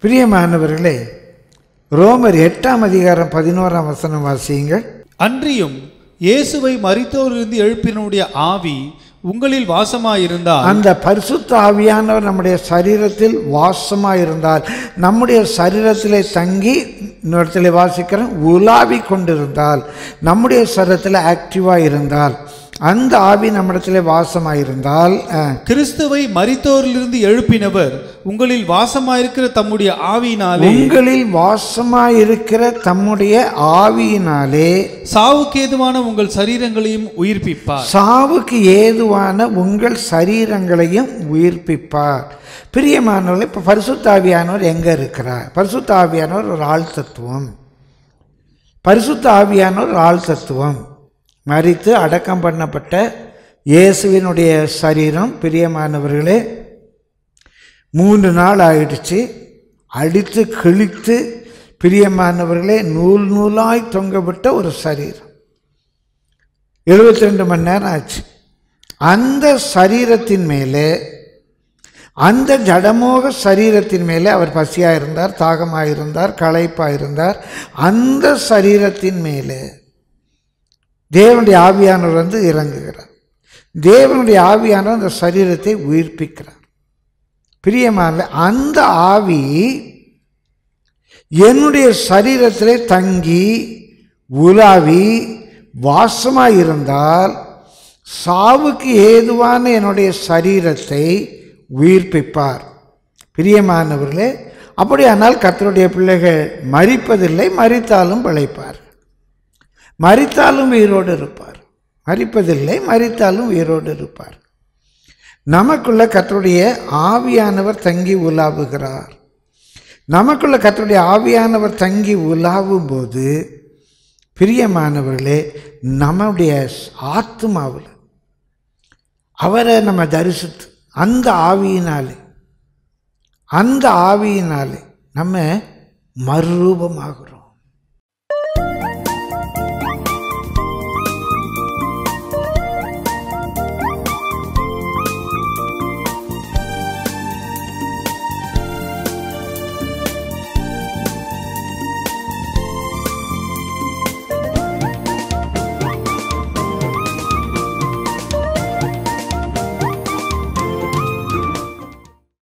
பிரியமானவர்களே ரோமர் எட்டாம் அதிகாரம் பதினோராம் வசனம் வாசியுங்கள் அன்றியும் இயேசுவை மரித்தோரிலிருந்து எழுப்பினுடைய ஆவி உங்களில் வாசமாயிருந்தால் அந்த பரிசுத்த ஆவியானவர் நம்முடைய சரீரத்தில் வாசமாக இருந்தால் நம்முடைய சரீரத்திலே தங்கி இன்னொருத்திலே வாசிக்கிறோம் உலாவி கொண்டிருந்தால் நம்முடைய சரீரத்தில் ஆக்டிவாக இருந்தால் அந்த ஆவி நம்மிடத்திலே வாசமாக இருந்தால் அஹ், கிறிஸ்துவை மரித்தோரிலிருந்து எழுப்பினவர் உங்களில் வாசமாயிருக்கிற தம்முடைய ஆவியினாலே உங்களில் வாசமாக இருக்கிற தம்முடைய ஆவியினாலே சாவுக்கேதுவான உங்கள் சரீரங்களையும் உயிர்ப்பிப்பார் சாவுக்கு ஏதுவான உங்கள் சரீரங்களையும் உயிர்ப்பிப்பார் பிரியமானவர்கள் இப்போ பரிசுத்தாவியானவர் எங்கே இருக்கிறார் பரிசுத்த ஆவியானவர் ஒரு ஆள் தத்துவம் பரிசுத்த ஆவியானவர் ஒரு ஆள் தத்துவம் மரித்து அடக்கம் பண்ணப்பட்ட இயேசுவினுடைய சரீரம் பிரியமானவர்களே மூன்று நாள் ஆயிடுச்சு அடித்து கிழித்து பிரியமானவர்களே நூல் நூலாய் தொங்கவிட்ட ஒரு சரீரம் எழுபத்தி ரெண்டு மணி நேரம் ஆச்சு அந்த சரீரத்தின் மேலே அந்த ஜடமோக சரீரத்தின் மேலே அவர் பசியாக இருந்தார் தாகமாக இருந்தார் களைப்பாக இருந்தார் அந்த சரீரத்தின் மேலே தேவனுடைய ஆவியானவர் வந்து இறங்குகிறார் தேவனுடைய ஆவியானவர் அந்த சரீரத்தை உயிர்ப்பிக்கிறார் பிரியமான அந்த ஆவி என்னுடைய சரீரத்திலே தங்கி உலாவி வாசமாக இருந்தால் சாவுக்கு ஏதுவான என்னுடைய சரீரத்தை உயிர்ப்பிப்பார் பிரியமானவர்களே அப்படியானால் கர்த்தருடைய பிள்ளைகள் மரிப்பதில்லை மரித்தாலும் பிழைப்பார் மரித்தாலும் உயிரோடு இருப்பார் மரிப்பதில்லை மரித்தாலும் உயிரோடு இருப்பார் நமக்குள்ள கர்த்தருடைய ஆவியானவர் தங்கி உலாவுகிறார் நமக்குள்ள கர்த்தருடைய ஆவியானவர் தங்கி உலாவும் போது பிரியமானவர்களே நம்முடைய ஆத்மாவில் அவரை நம்ம தரிசித்து அந்த ஆவியினாலே அந்த ஆவியினாலே நம்ம மறுரூபமாகிறோம்